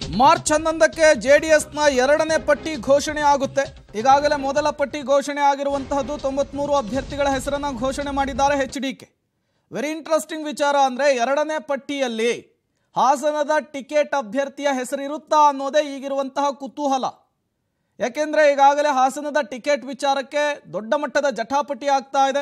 March ಹನ್ನೊಂದಕ್ಕೆ ಜೆಡಿಎಸ್ನ ಎರಡನೇ ಪಟ್ಟಿ ಘೋಷಣೆ ಆಗುತ್ತೆ ಈಗಾಗಲೇ ಮೊದಲ ಪಟ್ಟಿ ಘೋಷಣೆ ಆಗಿರುವಂತಹದ್ದು ತೊಂಬತ್ಮೂರು ಅಭ್ಯರ್ಥಿಗಳ ಹೆಸರನ್ನ ಘೋಷಣೆ ಮಾಡಿದ್ದಾರೆ H D K very interesting ವಿಚಾರ ಅಂದರೆ ಎರಡನೇ ಪಟ್ಟಿಯಲ್ಲಿ ಹಾಸನದ ಟಿಕೆಟ್ ಅಭ್ಯರ್ಥಿಯ ಹೆಸರಿರುತ್ತಾ ಅನ್ನೋದೇ ಈಗಿರುವಂತಹ ಕುತೂಹಲ ಯಾಕೆಂದರೆ ಈಗಾಗಲೇ ಹಾಸನದ ಟಿಕೆಟ್ ವಿಚಾರಕ್ಕೆ ದೊಡ್ಡ ಮಟ್ಟದ ಜಟಾಪಟಿ ಆಗ್ತಾ ಇದೆ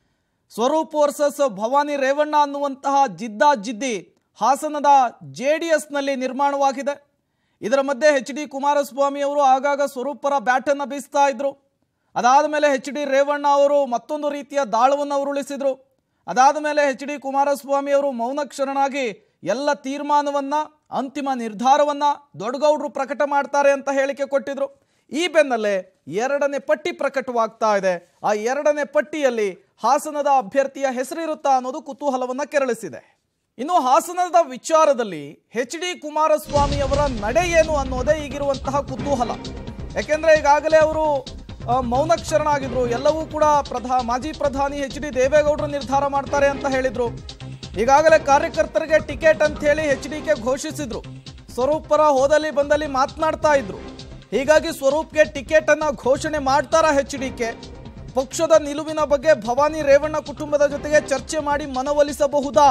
ಸ್ವರೂಪ್ ವರ್ಸಸ್ ಭವಾನಿ ರೇವಣ್ಣ ಅನ್ನುವಂತಹ ಜಿದ್ದಾಜಿದ್ದಿ ಹಾಸನದ ಜೆ ಡಿ ಎಸ್ನಲ್ಲಿ ನಿರ್ಮಾಣವಾಗಿದೆ ಇದರ ಮಧ್ಯೆ ಎಚ್ ಡಿ ಕುಮಾರಸ್ವಾಮಿ ಅವರು ಆಗಾಗ ಸ್ವರೂಪರ ಬ್ಯಾಟನ್ನು ಬೀಸ್ತಾ ಇದ್ರು ಅದಾದ ಮೇಲೆ ಎಚ್ ಡಿ ರೇವಣ್ಣ ಅವರು ಮತ್ತೊಂದು ರೀತಿಯ ದಾಳವನ್ನು ಉರುಳಿಸಿದ್ರು ಅದಾದ ಮೇಲೆ ಎಚ್ ಡಿ ಕುಮಾರಸ್ವಾಮಿ ಅವರು ಮೌನಕ್ಷರನಾಗಿ ಎಲ್ಲ ತೀರ್ಮಾನವನ್ನ ಅಂತಿಮ ನಿರ್ಧಾರವನ್ನ ದೊಡ್ಡಗೌಡರು ಪ್ರಕಟ ಮಾಡ್ತಾರೆ ಅಂತ ಹೇಳಿಕೆ ಕೊಟ್ಟಿದ್ರು ಈ ಬೆನ್ನಲ್ಲೇ ಎರಡನೇ ಪಟ್ಟಿ ಪ್ರಕಟವಾಗ್ತಾ ಇದೆ ಆ ಎರಡನೇ ಪಟ್ಟಿಯಲ್ಲಿ ಹಾಸನದ ಅಭ್ಯರ್ಥಿಯ ಹೆಸರಿರುತ್ತಾ ಅನ್ನೋದು ಕುತೂಹಲವನ್ನ ಕೆರಳಿಸಿದೆ ಇನ್ನು ಹಾಸನದ ವಿಚಾರದಲ್ಲಿ ಎಚ್ ಡಿ ಕುಮಾರಸ್ವಾಮಿ ಅವರ ನಡೆ ಏನು ಅನ್ನೋದೇ ಈಗಿರುವಂತಹ ಕುತೂಹಲ ಯಾಕೆಂದ್ರೆ ಈಗಾಗಲೇ ಅವರು ಆ, ಮೌನಕ್ಷರನಾಗಿದ್ರು ಎಲ್ಲವೂ ಕೂಡ ಪ್ರಧಾ ಮಾಜಿ ಪ್ರಧಾನಿ ಎಚ್ ಡಿ ದೇವೇಗೌಡರು ನಿರ್ಧಾರ ಮಾಡ್ತಾರೆ ಅಂತ ಹೇಳಿದ್ರು ಈಗಾಗಲೇ ಕಾರ್ಯಕರ್ತರಿಗೆ ಟಿಕೆಟ್ ಅಂತ ಹೇಳಿ ಎಚ್ ಡಿ ಕೆ ಘೋಷಿಸಿದ್ರು ಸ್ವರೂಪರ ಹೋದಲ್ಲಿ ಬಂದಲ್ಲಿ ಮಾತನಾಡ್ತಾ ಇದ್ರು ಹೀಗಾಗಿ ಸ್ವರೂಪ್ಗೆ ಟಿಕೆಟ್ ಅನ್ನ ಘೋಷಣೆ ಮಾಡ್ತಾರ ಎಚ್ ಡಿ ಕೆ ಪಕ್ಷದ ನಿಲುವಿನ ಬಗ್ಗೆ ಭವಾನಿ ರೇವಣ್ಣ ಕುಟುಂಬದ ಜೊತೆಗೆ ಚರ್ಚೆ ಮಾಡಿ ಮನವೊಲಿಸಬಹುದಾ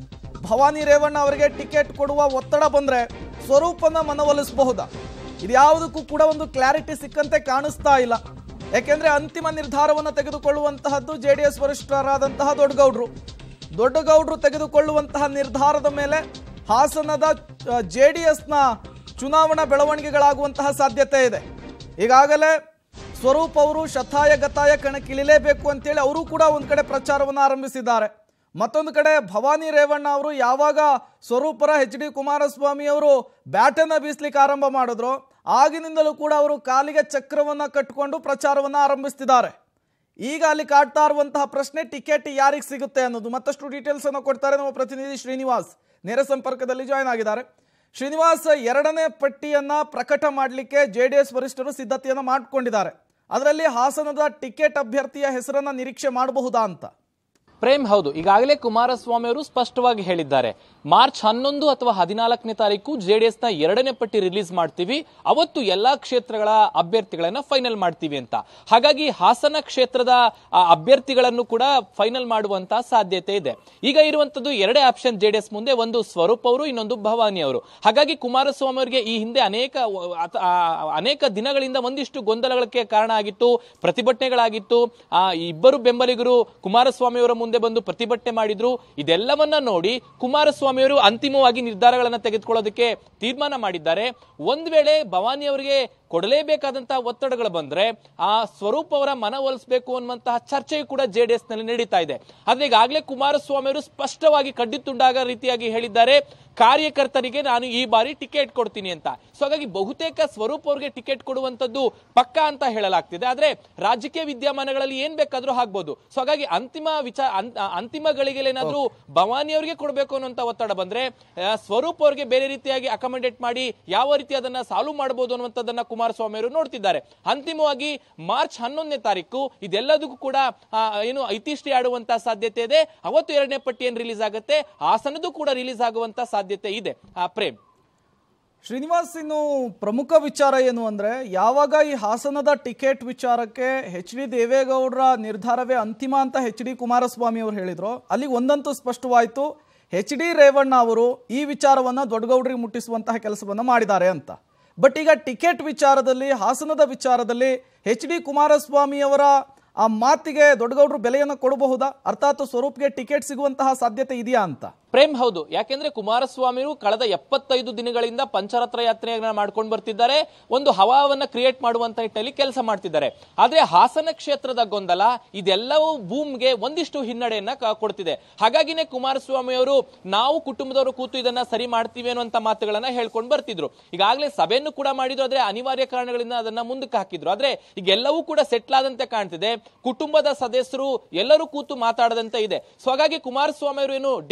ಭವಾನಿ ರೇವಣ್ಣ ಅವರಿಗೆ ಟಿಕೆಟ್ ಕೊಡುವ ಒತ್ತಡ ಬಂದ್ರೆ ಸ್ವರೂಪನ ಮನವೊಲಿಸಬಹುದಾ ಇದ್ಯಾವುದಕ್ಕೂ ಕೂಡ ಒಂದು ಕ್ಲಾರಿಟಿ ಸಿಕ್ಕಂತೆ ಕಾಣಿಸ್ತಾ ಇಲ್ಲ ಯಾಕೆಂದ್ರೆ ಅಂತಿಮ ನಿರ್ಧಾರವನ್ನು ತೆಗೆದುಕೊಳ್ಳುವಂತಹದ್ದು ಜೆ ಡಿ ಎಸ್ ವರಿಷ್ಠರಾದಂತಹ ದೊಡ್ಡಗೌಡ್ರು ದೊಡ್ಡಗೌಡ್ರು ತೆಗೆದುಕೊಳ್ಳುವಂತಹ ನಿರ್ಧಾರದ ಮೇಲೆ ಹಾಸನದ ಜೆ ಡಿ ಎಸ್ನ ಚುನಾವಣಾ ಬೆಳವಣಿಗೆಗಳಾಗುವಂತಹ ಸಾಧ್ಯತೆ ಇದೆ ಈಗಾಗಲೇ ಸ್ವರೂಪ್ ಅವರು ಶತಾಯ ಗತಾಯ ಕಣಕ್ಕಿಳಿಲೇಬೇಕು ಅಂತೇಳಿ ಅವರು ಕೂಡ ಒಂದು ಕಡೆ ಪ್ರಚಾರವನ್ನು ಆರಂಭಿಸಿದ್ದಾರೆ ಮತ್ತೊಂದು ಕಡೆ ಭವಾನಿ ರೇವಣ್ಣ ಅವರು ಯಾವಾಗ ಸ್ವರೂಪರ ಎಚ್ ಡಿ ಕುಮಾರಸ್ವಾಮಿ ಅವರು ಬ್ಯಾಟನ್ನು ಬೀಸ್ಲಿಕ್ಕೆ ಆರಂಭ ಮಾಡಿದ್ರು ಆಗಿನಿಂದಲೂ ಕೂಡ ಅವರು ಕಾಲಿಗೆ ಚಕ್ರವನ್ನು ಕಟ್ಟಿಕೊಂಡು ಪ್ರಚಾರವನ್ನು ಆರಂಭಿಸ್ತಿದ್ದಾರೆ ಈಗ ಅಲ್ಲಿ ಕಾಡ್ತಾ ಇರುವಂತಹ ಪ್ರಶ್ನೆ ಟಿಕೆಟ್ ಯಾರಿಗೆ ಸಿಗುತ್ತೆ ಅನ್ನೋದು ಮತ್ತಷ್ಟು ಡೀಟೇಲ್ಸ್ ಅನ್ನು ಕೊಡ್ತಾರೆ ನಮ್ಮ ಪ್ರತಿನಿಧಿ ಶ್ರೀನಿವಾಸ್ ನೇರ ಸಂಪರ್ಕದಲ್ಲಿ ಜಾಯ್ನ್ ಆಗಿದ್ದಾರೆ ಶ್ರೀನಿವಾಸ್ ಎರಡನೇ ಪಟ್ಟಿಯನ್ನ ಪ್ರಕಟ ಮಾಡಲಿಕ್ಕೆ ಜೆ ಡಿ ಎಸ್ ವರಿಷ್ಠರು ಸಿದ್ಧತೆಯನ್ನು ಮಾಡಿಕೊಂಡಿದ್ದಾರೆ ಅದರಲ್ಲಿ ಹಾಸನದ ಟಿಕೆಟ್ ಅಭ್ಯರ್ಥಿಯ ಹೆಸರನ್ನ ನಿರೀಕ್ಷೆ ಮಾಡಬಹುದಾ ಅಂತ ಪ್ರೇಮ್ ಹೌದು ಈಗಾಗಲೇ ಕುಮಾರಸ್ವಾಮಿ ಅವರು ಸ್ಪಷ್ಟವಾಗಿ ಹೇಳಿದ್ದಾರೆ ಮಾರ್ಚ್ ಹನ್ನೊಂದು ಅಥವಾ ಹದಿನಾಲ್ಕನೇ ತಾರೀಕು ಜೆಡಿಎಸ್ ನ ಎರಡನೇ ಪಟ್ಟಿ ರಿಲೀಸ್ ಮಾಡ್ತೀವಿ ಅವತ್ತು ಎಲ್ಲಾ ಕ್ಷೇತ್ರಗಳ ಅಭ್ಯರ್ಥಿಗಳನ್ನ ಫೈನಲ್ ಮಾಡ್ತೀವಿ ಅಂತ ಹಾಗಾಗಿ ಹಾಸನ ಕ್ಷೇತ್ರದ ಆ, ಅಭ್ಯರ್ಥಿಗಳನ್ನು ಕೂಡ ಫೈನಲ್ ಮಾಡುವಂತಹ ಸಾಧ್ಯತೆ ಇದೆ ಈಗ ಇರುವಂತದ್ದು ಎರಡೇ ಆಪ್ಷನ್ ಜೆಡಿಎಸ್ ಮುಂದೆ ಒಂದು ಸ್ವರೂಪ್ ಅವರು ಇನ್ನೊಂದು ಭವಾನಿ ಅವರು ಹಾಗಾಗಿ ಕುಮಾರಸ್ವಾಮಿ ಅವರಿಗೆ ಈ ಹಿಂದೆ ಅನೇಕ ವ- ಅತ- ಆ, ಅನೇಕ ದಿನಗಳಿಂದ ಒಂದಿಷ್ಟು ಗೊಂದಲಗಳಿಗೆ ಕಾರಣ ಆಗಿತ್ತು ಪ್ರತಿಭಟನೆಗಳಾಗಿತ್ತು ಆ ಇಬ್ಬರು ಬೆಂಬಲಿಗರು ಕುಮಾರಸ್ವಾಮಿ ಅವರ ಮುಂದೆ ಬಂದು ಪ್ರತಿಭಟನೆ ಮಾಡಿದ್ರು ಇದೆಲ್ಲವನ್ನ ನೋಡಿ ಕುಮಾರಸ್ವಾಮಿ ಅವರು ಅಂತಿಮವಾಗಿ ನಿರ್ಧಾರಗಳನ್ನ ತೆಗೆದುಕೊಳ್ಳೋದಕ್ಕೆ ತೀರ್ಮಾನ ಮಾಡಿದ್ದಾರೆ ಒಂದ್ ವೇಳೆ ಭವಾನಿ ಅವರಿಗೆ ಕೊಡಲೇಬೇಕಾದಂತಹ ಒತ್ತಡಗಳು ಬಂದ್ರೆ ಆ ಸ್ವರೂಪ್ ಅವರ ಮನವೊಲಿಸಬೇಕು ಅನ್ನುವಂತಹ ಚರ್ಚೆಯು ಕೂಡ ಜೆಡಿಎಸ್ ನಲ್ಲಿ ನಡೀತಾ ಇದೆ ಆದ್ರೆ ಈಗಾಗಲೇ ಕುಮಾರಸ್ವಾಮಿ ಅವರು ಸ್ಪಷ್ಟವಾಗಿ ಕಡ್ಡಿತುಂಡಾಗ ರೀತಿಯಾಗಿ ಹೇಳಿದ್ದಾರೆ ಕಾರ್ಯಕರ್ತರಿಗೆ ನಾನು ಈ ಬಾರಿ ಟಿಕೆಟ್ ಕೊಡ್ತೀನಿ ಅಂತ ಸೊ ಹಾಗಾಗಿ ಬಹುತೇಕ ಸ್ವರೂಪ್ ಅವರಿಗೆ ಟಿಕೆಟ್ ಕೊಡುವಂತದ್ದು ಪಕ್ಕ ಅಂತ ಹೇಳಲಾಗ್ತಿದೆ ಆದ್ರೆ ರಾಜಕೀಯ ವಿದ್ಯಮಾನಗಳಲ್ಲಿ ಏನ್ ಬೇಕಾದ್ರೂ ಆಗ್ಬೋದು ಸೊ ಹಾಗಾಗಿ ಅಂತಿಮ ವಿಚಾರ ಅಂತಿಮ ಗಳಿಗೆಲೇನಾದ್ರೂ ಭವಾನಿ ಅವರಿಗೆ ಕೊಡಬೇಕು ಅನ್ನುವಂತ ಒತ್ತಡ ಬಂದ್ರೆ ಆ, ಸ್ವರೂಪ್ ಅವರಿಗೆ ಬೇರೆ ರೀತಿಯಾಗಿ ಅಕಾಮಡೇಟ್ ಮಾಡಿ ಯಾವ ರೀತಿ ಅದನ್ನ ಸಾಲ್ವ್ ಮಾಡಬಹುದು ಅನ್ನುವಂಥದ್ದನ್ನ ಕುಮಾರಸ್ವಾಮಿ ಅವರು ನೋಡ್ತಿದ್ದಾರೆ ಅಂತಿಮವಾಗಿ ಮಾರ್ಚ್ ಹನ್ನೊಂದನೇ ತಾರೀಕು ಇದೆಲ್ಲದಕ್ಕೂ ಕೂಡ ಆ, ಏನು ಇತಿಷ್ಟಿ ಆಡುವಂತ ಸಾಧ್ಯತೆ ಇದೆ ಅವತ್ತು ಎರಡನೇ ಪಟ್ಟಿ ಏನ್ ರಿಲೀಸ್ ಆಗುತ್ತೆ ಹಾಸನದ್ದು ಕೂಡ ರಿಲೀಸ್ ಆಗುವಂತ ಸಾಧ್ಯತೆ ಇದೆ ಆ, ಪ್ರೇಮ್ ಶ್ರೀನಿವಾಸ್ ಇನ್ನು ಪ್ರಮುಖ ವಿಚಾರ ಏನು ಅಂದ್ರೆ ಯಾವಾಗ ಈ ಹಾಸನದ ಟಿಕೆಟ್ ವಿಚಾರಕ್ಕೆ ಎಚ್ ಡಿ ದೇವೇಗೌಡರ ನಿರ್ಧಾರವೇ ಅಂತಿಮ ಅಂತ ಎಚ್ ಡಿ ಕುಮಾರಸ್ವಾಮಿ ಅವರು ಹೇಳಿದ್ರು ಅಲ್ಲಿ ಒಂದಂತೂ ಸ್ಪಷ್ಟವಾಯಿತು ಎಚ್ ಡಿ ರೇವಣ್ಣ ಅವರು ಈ ವಿಚಾರವನ್ನ ದೊಡ್ಡಗೌಡರಿಗೆ ಮುಟ್ಟಿಸುವಂತಹ ಕೆಲಸವನ್ನ ಮಾಡಿದ್ದಾರೆ ಅಂತ ಬಟ್ ಈಗ ಟಿಕೆಟ್ ವಿಚಾರದಲ್ಲಿ ಹಾಸನದ ವಿಚಾರದಲ್ಲಿ ಎಚ್ ಡಿ ಕುಮಾರಸ್ವಾಮಿ ಅವರ ಆ ಮಾತಿಗೆ ದೊಡ್ಡಗೌಡರು ಬೆಲೆಯನ್ನು ಕೊಡಬಹುದಾ ಅರ್ಥಾತ್ ಸ್ವರೂಪ್ಗೆ ಟಿಕೆಟ್ ಸಿಗುವಂತಹ ಸಾಧ್ಯತೆ ಇದೆಯಾ ಅಂತ ಪ್ರೇಮ್ ಹೌದು ಯಾಕೆಂದ್ರೆ ಕುಮಾರಸ್ವಾಮಿರು ಕಳೆದ ಎಪ್ಪತ್ತೈದು ದಿನಗಳಿಂದ ಪಂಚರತ್ನ ಯಾತ್ರೆಯನ್ನ ಮಾಡ್ಕೊಂಡು ಬರ್ತಿದ್ದಾರೆ ಒಂದು ಹವಾವನ್ನ ಕ್ರಿಯೇಟ್ ಮಾಡುವಂತ ನಿಟ್ಟಲ್ಲಿ ಕೆಲಸ ಮಾಡ್ತಿದ್ದಾರೆ ಆದ್ರೆ ಹಾಸನ ಕ್ಷೇತ್ರದ ಗೊಂದಲ ಇದೆಲ್ಲವೂ ಭೂಮ್ಗೆ ಒಂದಿಷ್ಟು ಹಿನ್ನಡೆಯನ್ನ ಕ- ಕೊಡ್ತಿದೆ ಹಾಗಾಗಿನೇ ಕುಮಾರಸ್ವಾಮಿ ಅವರು ನಾವು ಕುಟುಂಬದವರು ಕೂತು ಇದನ್ನ ಸರಿ ಮಾಡ್ತೀವಿ ಅನ್ನುವಂತ ಮಾತುಗಳನ್ನ ಹೇಳ್ಕೊಂಡು ಬರ್ತಿದ್ರು ಈಗಾಗಲೇ ಸಭೆಯನ್ನು ಕೂಡ ಮಾಡಿದ್ರು ಆದ್ರೆ ಅನಿವಾರ್ಯ ಕಾರಣಗಳಿಂದ ಅದನ್ನ ಮುಂದಕ್ಕೆ ಹಾಕಿದ್ರು ಆದ್ರೆ ಈಗ ಎಲ್ಲವೂ ಕೂಡ ಸೆಟ್ಲ್ ಆದಂತೆ ಕಾಣ್ತಿದೆ ಕುಟುಂಬದ ಸದಸ್ಯರು ಎಲ್ಲರೂ ಕೂತು ಮಾತಾಡದಂತೆ ಇದೆ ಸೊ ಹಾಗಾಗಿ ಕುಮಾರಸ್ವಾಮಿ ಅವರು ಏನು ಡೇ ಒನ್ ಇಂದ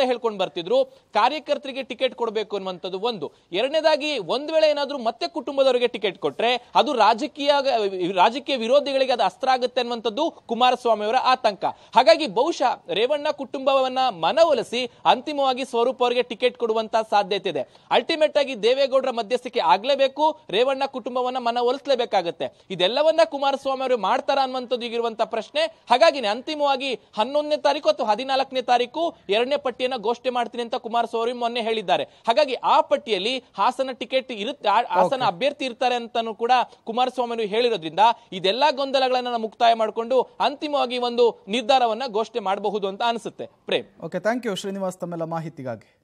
ಹೇಳ್ಕೊಂಡು ಬರ್ತಿದ್ರು ಕಾರ್ಯಕರ್ತರಿಗೆ ಟಿಕೆಟ್ ಕೊಡಬೇಕು ಅನ್ನುವಂಥದ್ದು ಒಂದು ಎರಡನೇದಾಗಿ ಒಂದ್ ವೇಳೆ ಏನಾದ್ರೂ ಮತ್ತೆ ಕುಟುಂಬದವರಿಗೆ ಟಿಕೆಟ್ ಕೊಟ್ರೆ ಅದು ರಾಜಕೀಯ ರಾಜಕೀಯ ವಿರೋಧಿಗಳಿಗೆ ಅದು ಅಸ್ತ್ರ ಆಗುತ್ತೆ ಅನ್ನುವಂಥದ್ದು ಕುಮಾರಸ್ವಾಮಿ ಅವರ ಆತಂಕ ಹಾಗಾಗಿ ಬಹುಶಃ ರೇವಣ್ಣ ಕುಟುಂಬವನ್ನ ಮನವೊಲಿಸಿ ಅಂತಿಮವಾಗಿ ಸ್ವರೂಪ್ ಅವರಿಗೆ ಟಿಕೆಟ್ ಕೊಡುವಂತ ಸಾಧ್ಯತೆ ಇದೆ ಅಲ್ಟಿಮೇಟ್ ಆಗಿ ದೇವೇಗೌಡರ ಮಧ್ಯಸ್ಥಿಕೆ ಆಗ್ಲೇಬೇಕು ರೇವಣ್ಣ ಕುಟುಂಬವನ್ನ ಮನವೊಲಿಸಲೇಬೇಕಾಗುತ್ತೆ ಇದೆಲ್ಲವನ್ನ ಕುಮಾರಸ್ವಾಮಿ ಅವರು ಮಾಡ್ತಾರ ಅನ್ನುವಂಥದ್ದು ಈಗಿರುವಂತಹ ಪ್ರಶ್ನೆ ಹಾಗಾಗಿನೇ ಅಂತಿಮವಾಗಿ ಹನ್ನೊಂದನೇ ತಾರೀಕು ಅಥವಾ ಹದಿನಾಲ್ಕನೇ ತಾರೀಕು ಎರಡನೇ ಪಟ್ಟಿಯನ್ನ ಘೋಷಣೆ ಮಾಡ್ತೀನಿ ಅಂತ ಕುಮಾರಸ್ವಾಮಿ ಮೊನ್ನೆ ಹೇಳಿದ್ದಾರೆ ಹಾಗಾಗಿ ಆ ಪಟ್ಟಿಯಲ್ಲಿ ಹಾಸನ ಟಿಕೆಟ್ ಇರುತ್ತೆ ಆ- ಹಾಸನ ಅಭ್ಯರ್ಥಿ ಇರ್ತಾರೆ ಅಂತಾನು ಕೂಡ ಕುಮಾರಸ್ವಾಮಿ ಅವರು ಹೇಳಿರೋದ್ರಿಂದ ಇದೆಲ್ಲಾ ಗೊಂದಲಗಳನ್ನ ನಾವು ಮುಕ್ತಾಯ ಮಾಡಿಕೊಂಡು ಅಂತಿಮವಾಗಿ ಒಂದು ನಿರ್ಧಾರವನ್ನ ಘೋಷಣೆ ಮಾಡಬಹುದು ಅಂತ ಅನಿಸುತ್ತೆ Prem okay thank you Srinivas ತಮ್ಮೆಲ್ಲ ಮಾಹಿತಿಗಾಗಿ